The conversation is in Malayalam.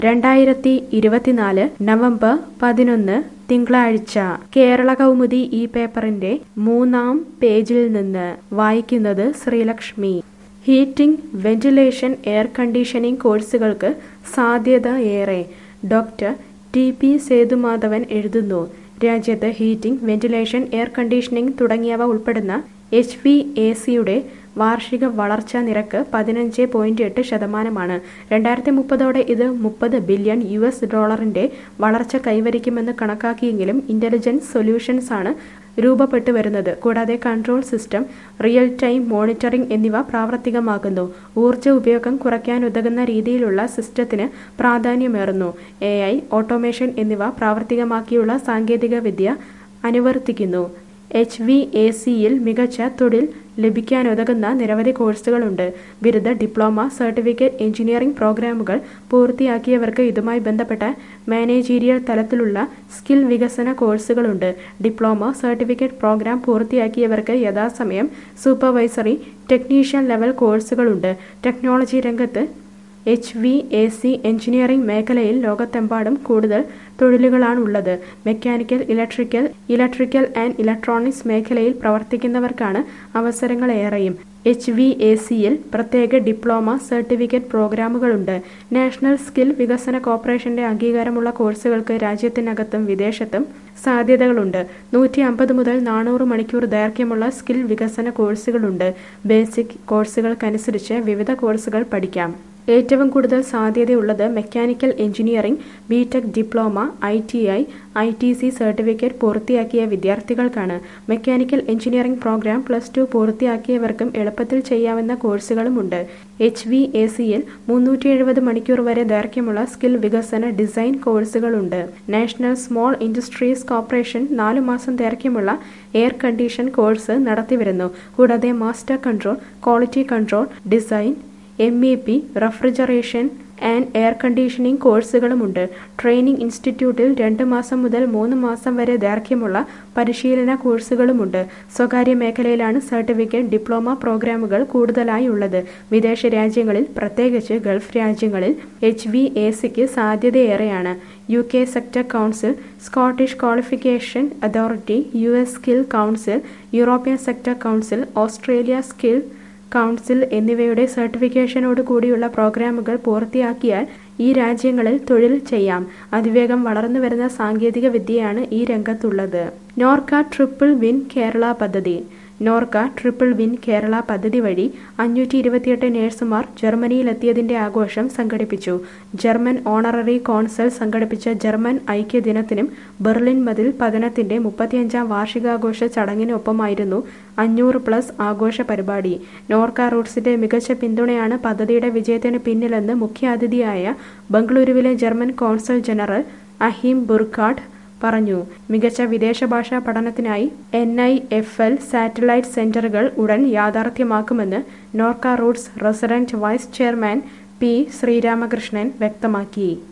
രണ്ടായിരത്തി ഇരുപത്തിനാല് നവംബർ പതിനൊന്ന് തിങ്കളാഴ്ച കേരള കൗമുദി ഈ പേപ്പറിന്റെ മൂന്നാം പേജിൽ നിന്ന് വായിക്കുന്നത് Sreelakshmi heating ventilation air conditioning കോഴ്സുകൾക്ക് സാധ്യത ഏറെ ഡോക്ടർ ടി പി സേതുമാധവൻ എഴുതുന്നു രാജ്യത്ത് ഹീറ്റിംഗ് വെന്റിലേഷൻ എയർ കണ്ടീഷനിംഗ് തുടങ്ങിയവ ഉൾപ്പെടുന്ന എച്ച് വി എ സിയുടെ വാർഷിക വളർച്ചാ നിരക്ക് പതിനഞ്ച് പോയിന്റ് എട്ട് ശതമാനമാണ് രണ്ടായിരത്തി മുപ്പതോടെ ഇത് മുപ്പത് ബില്യൺ യു എസ് ഡോളറിന്റെ വളർച്ച കൈവരിക്കുമെന്ന് കണക്കാക്കിയെങ്കിലും ഇന്റലിജൻസ് സൊല്യൂഷൻസ് ആണ് രൂപപ്പെട്ടു വരുന്നത് കൂടാതെ control system real time monitoring എന്നിവ പ്രാവർത്തികമാക്കുന്നു ഊർജ്ജ ഉപയോഗം കുറയ്ക്കാനുതകുന്ന രീതിയിലുള്ള സിസ്റ്റത്തിന് പ്രാധാന്യമേറുന്നു എ ഐ ഓട്ടോമേഷൻ എന്നിവ പ്രാവർത്തികമാക്കിയുള്ള സാങ്കേതികവിദ്യ അനുവർത്തിക്കുന്നു എച്ച് വി എ സിയിൽ മികച്ച തൊഴിൽ ലഭിക്കാനുതകുന്ന നിരവധി കോഴ്സുകളുണ്ട് ബിരുദ ഡിപ്ലോമ സർട്ടിഫിക്കറ്റ് എഞ്ചിനീയറിംഗ് പ്രോഗ്രാമുകൾ പൂർത്തിയാക്കിയവർക്ക് ഇതുമായി ബന്ധപ്പെട്ട മാനേജീരിയൽ തലത്തിലുള്ള സ്കിൽ വികസന കോഴ്സുകളുണ്ട് ഡിപ്ലോമ സർട്ടിഫിക്കറ്റ് പ്രോഗ്രാം പൂർത്തിയാക്കിയവർക്ക് യഥാസമയം സൂപ്പർവൈസറി ടെക്നീഷ്യൻ ലെവൽ കോഴ്സുകളുണ്ട് ടെക്നോളജി രംഗത്ത് H V A C engineering മേഖലയിൽ ലോകത്തെമ്പാടും കൂടുതൽ തൊഴിലുകളാണുള്ളത് mechanical electrical electrical and electronics മേഖലയിൽ പ്രവർത്തിക്കുന്നവർക്കാണ് അവസരങ്ങളേറെയും എച്ച് വി എ സിയിൽ പ്രത്യേക ഡിപ്ലോമ സർട്ടിഫിക്കറ്റ് പ്രോഗ്രാമുകളുണ്ട് നാഷണൽ സ്കിൽ വികസന കോർപ്പറേഷന്റെ അംഗീകാരമുള്ള കോഴ്സുകൾക്ക് രാജ്യത്തിനകത്തും വിദേശത്തും സാധ്യതകളുണ്ട് നൂറ്റി അമ്പത് മുതൽ നാനൂറ് മണിക്കൂർ ദൈർഘ്യമുള്ള സ്കിൽ വികസന കോഴ്സുകളുണ്ട് ബേസിക് കോഴ്സുകൾക്കനുസരിച്ച് വിവിധ കോഴ്സുകൾ പഠിക്കാം ഏറ്റവും കൂടുതൽ സാധ്യതയുള്ളത് mechanical engineering B Tech diploma I T I I T C certificate പൂർത്തിയാക്കിയ വിദ്യാർത്ഥികൾക്കാണ് mechanical engineering program plus two പൂർത്തിയാക്കിയവർക്കും എളുപ്പത്തിൽ ചെയ്യാവുന്ന കോഴ്സുകളുമുണ്ട് എച്ച് വി എ സിയിൽ മുന്നൂറ്റി എഴുപത് മണിക്കൂർ വരെ ദൈർഘ്യമുള്ള സ്കിൽ വികസന ഡിസൈൻ കോഴ്സുകളുണ്ട് നാഷണൽ സ്മോൾ ഇൻഡസ്ട്രീസ് കോർപ്പറേഷൻ നാലു മാസം ദൈർഘ്യമുള്ള എയർ കണ്ടീഷൻ കോഴ്സ് നടത്തിവരുന്നു കൂടാതെ master control quality control design M A P refrigeration and air conditioning കോഴ്സുകളുമുണ്ട് ട്രെയിനിംഗ് ഇൻസ്റ്റിറ്റ്യൂട്ടിൽ രണ്ട് മാസം മുതൽ മൂന്ന് മാസം വരെ ദൈർഘ്യമുള്ള പരിശീലന കോഴ്സുകളുമുണ്ട് സ്വകാര്യ മേഖലയിലാണ് സർട്ടിഫിക്കറ്റ് ഡിപ്ലോമ പ്രോഗ്രാമുകൾ കൂടുതലായി ഉള്ളത് വിദേശ രാജ്യങ്ങളിൽ പ്രത്യേകിച്ച് ഗൾഫ് രാജ്യങ്ങളിൽ എച്ച് വി എ സിക്ക് സാധ്യതയേറെയാണ് U K sector council Scottish qualification authority U S skill council European sector council Australia skill council എന്നിവയുടെ സർട്ടിഫിക്കേഷനോട് കൂടിയുള്ള പ്രോഗ്രാമുകൾ പൂർത്തിയാക്കിയാൽ ഈ രാജ്യങ്ങളിൽ തൊഴിൽ ചെയ്യാം അതിവേഗം വളർന്നു വരുന്ന സാങ്കേതിക വിദ്യയാണ് ഈ രംഗത്തുള്ളത് നോർക്ക ട്രിപ്പിൾ വിൻ കേരള പദ്ധതി നോർക്ക ട്രിപ്പിൾ വിൻ കേരള പദ്ധതി വഴി അഞ്ഞൂറ്റി ഇരുപത്തിയെട്ട് നേഴ്സുമാർ ജർമ്മനിയിലെത്തിയതിന്റെ ആഘോഷം സംഘടിപ്പിച്ചു ജർമ്മൻ ഓണററി കോൺസൽ സംഘടിപ്പിച്ച ജർമ്മൻ ഐക്യദിനത്തിനും ബെർലിൻ മതിൽ പതനത്തിന്റെ മുപ്പത്തിയഞ്ചാം വാർഷികാഘോഷ ചടങ്ങിനൊപ്പമായിരുന്നു അഞ്ഞൂറ് പ്ലസ് ആഘോഷ പരിപാടി നോർക്ക റൂട്ട്സിന്റെ മികച്ച പിന്തുണയാണ് പദ്ധതിയുടെ വിജയത്തിന് പിന്നിലെന്ന് മുഖ്യാതിഥിയായ ബംഗളൂരുവിലെ German consul general Achim Burckhardt പറഞ്ഞു മികച്ച വിദേശ ഭാഷാ പഠനത്തിനായി N I F L satellite സെന്ററുകൾ ഉടൻ യാഥാർത്ഥ്യമാക്കുമെന്ന് NORKA Roots resident vice chairman P Sreeramakrishnan വ്യക്തമാക്കി